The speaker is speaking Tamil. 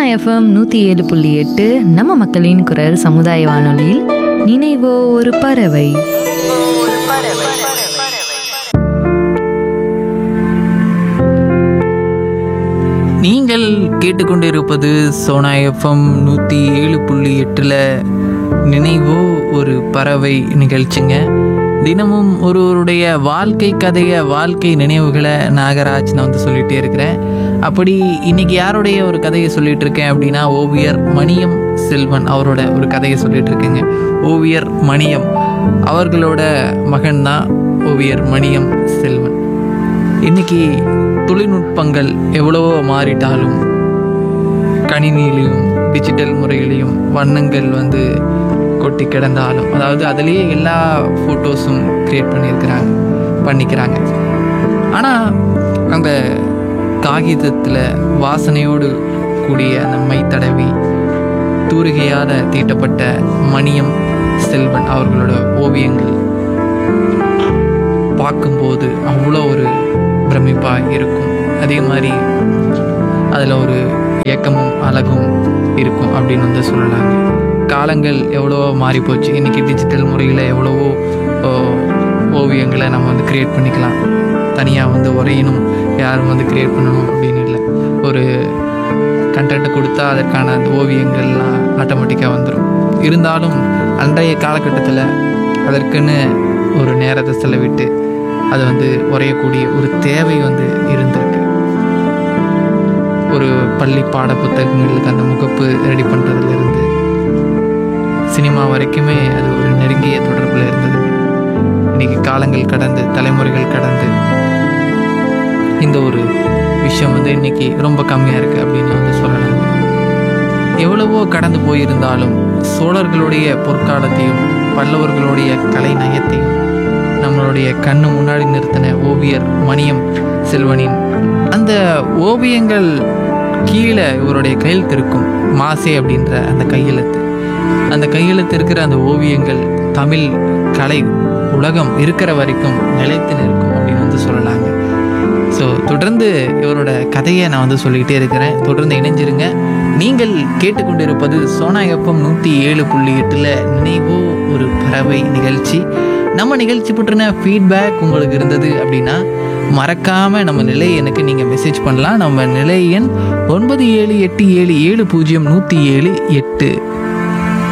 எஃப்எம் நூற்றி ஏழு புள்ளி எட்டு நம்ம மக்களின் குரல் சமுதாய வானொலியில் நினைவோ ஒரு பறவை நீங்கள் கேட்டுக்கொண்டிருப்பது சோனா எஃப்எம் நூற்றி ஏழு புள்ளி எட்டில் நினைவோ ஒரு பறவை நிகழ்ச்சிங்க தினமும் ஒருவருடைய வாழ்க்கை கதையை வாழ்க்கை நினைவுகளை நாகராஜ் நான் வந்து சொல்லிகிட்டே இருக்கிறேன் அப்படி இன்னைக்கு யாருடைய ஒரு கதையை சொல்லிட்டு இருக்கேன் அப்படின்னா ஓவியர் மணியம் செல்வன் அவரோட ஒரு கதையை சொல்லிட்டு இருக்கேங்க ஓவியர் மணியம் அவர்களோட மகன் தான் ஓவியர் மணியம் செல்வன் இன்னைக்கு தொழில்நுட்பங்கள் எவ்வளவோ மாறிட்டாலும் கணினியிலையும் டிஜிட்டல் முறையிலையும் வண்ணங்கள் வந்து கொட்டி கிடந்தாலும் அதாவது அதுலேயே எல்லா ஃபோட்டோஸும் க்ரியேட் பண்ணியிருக்கிறாங்க பண்ணிக்கிறாங்க ஆனால் அந்த காகிதத்தில் வாசனையோடு கூடிய அந்த மை தடவி தூரிகையால் தீட்டப்பட்ட மணியம் செல்வன் அவர்களோட ஓவியங்கள் பார்க்கும்போது அவ்வளோ ஒரு பிரமிப்பாக இருக்கும் அதே மாதிரி அதில் ஒரு ஏக்கமும் அழகும் இருக்கும் அப்படின்னு வந்து சொல்லலாங்க காலங்கள் எவ்வளவோ மாறி போச்சு இன்றைக்கி டிஜிட்டல் முறையில் எவ்வளவோ ஓ, ஓவியங்களை நம்ம வந்து க்ரியேட் பண்ணிக்கலாம் தனியாக வந்து உரையினும் யாரும் வந்து க்ரியேட் பண்ணணும் அப்படின்னு இல்லை ஒரு கண்டென்ட் கொடுத்தா அதற்கான அந்த ஓவியங்கள்லாம் ஆட்டோமேட்டிக்காக வந்துடும் இருந்தாலும் அன்றைய காலகட்டத்தில் அதற்குன்னு ஒரு நேரத்தை செலவிட்டு அது வந்து உரையக்கூடிய ஒரு தேவை வந்து இருந்திருக்கு ஒரு பள்ளி பாட புத்தகங்களுக்கு அந்த முகப்பு ரெடி பண்ணுறதுலேருந்து சினிமா வரைக்குமே அது ஒரு நெருங்கிய தொடர்பில் இருந்தது இன்னைக்கு காலங்கள் கடந்து தலைமுறைகள் கடந்து இந்த ஒரு விஷயம் வந்து இன்னைக்கு ரொம்ப கம்மியாக இருக்குது அப்படின்னு வந்து சொல்லலாம் எவ்வளவோ கடந்து போயிருந்தாலும் சோழர்களுடைய பொற்காலத்தையும் பல்லவர்களுடைய கலை நயத்தையும் நம்மளுடைய கண்ணு முன்னாடி நிறுத்தின ஓவியர் மணியம் செல்வனின் அந்த ஓவியங்கள் கீழே இவருடைய கையெழுத்து இருக்கும் மாசே அப்படின்ற அந்த கையெழுத்து அந்த கையெழுத்து இருக்கிற அந்த ஓவியங்கள் தமிழ் கலை உலகம் இருக்கிற வரைக்கும் நிலைத்து நிற்கும் அப்படின்னு வந்து சொல்லலாங்க ஸோ தொடர்ந்து இவரோட கதையை நான் வந்து சொல்லிக்கிட்டே இருக்கிறேன் தொடர்ந்து இணைஞ்சிருங்க நீங்கள் கேட்டுக்கொண்டிருப்பது சோனா எஃப்எம் நூற்றி ஏழு புள்ளி எட்டில் நினைவோ ஒரு பறவை நிகழ்ச்சி நம்ம நிகழ்ச்சி பற்றின ஃபீட்பேக் உங்களுக்கு இருந்தது அப்படின்னா மறக்காமல் நம்ம நிலை எனக்கு நீங்கள் மெசேஜ் பண்ணலாம் நம்ம நிலை எண் ஒன்பது ஏழு எட்டு ஏழு ஏழு பூஜ்ஜியம் நூற்றி ஏழு எட்டு